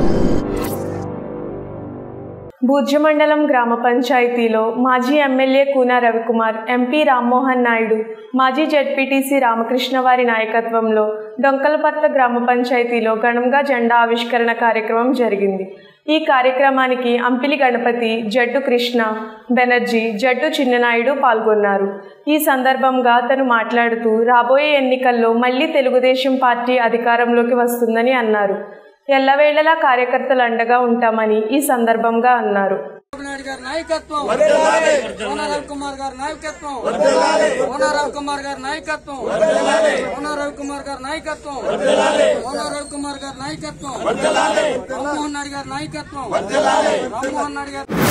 బూర్జ మండలం గ్రామ పంచాయతీలో మాజీ ఎమ్మెల్యే కూన రవికుమార్ ఎంపీ రామ్మోహన్ నాయుడు మాజీ జెడ్పీటీసీ రామకృష్ణ వారి నాయకత్వంలో డొంకలపత్ర గ్రామ పంచాయతీలో ఘనంగా జెండా ఆవిష్కరణ కార్యక్రమం జరిగింది ఈ కార్యక్రమానికి అంపిలి గణపతి జడ్డు కృష్ణ బెనర్జీ జడ్డు చిన్ననాయుడు పాల్గొన్నారు ఈ సందర్భంగా అతను మాట్లాడుతూ రాబోయే ఎన్నికల్లో మళ్లీ తెలుగుదేశం పార్టీ అధికారంలోకి వస్తుందని అన్నారు ఎల్లవేళలా కార్యకర్తలు అండగా ఉంటామని ఈ సందర్భంగా అన్నారు నాయుడు గారి నాయకత్వం కోన రవికుమార్ గారి నాయకత్వం కోన రవికుమార్ గారి నాయకత్వం కోన రవికుమార్ గారి నాయకత్వం కోన రవికుమార్ గారి నాయకత్వం రామ్మోహన్ నాయుడు గారి నాయకత్వం రామ్మోహన్ నాయుడు గారి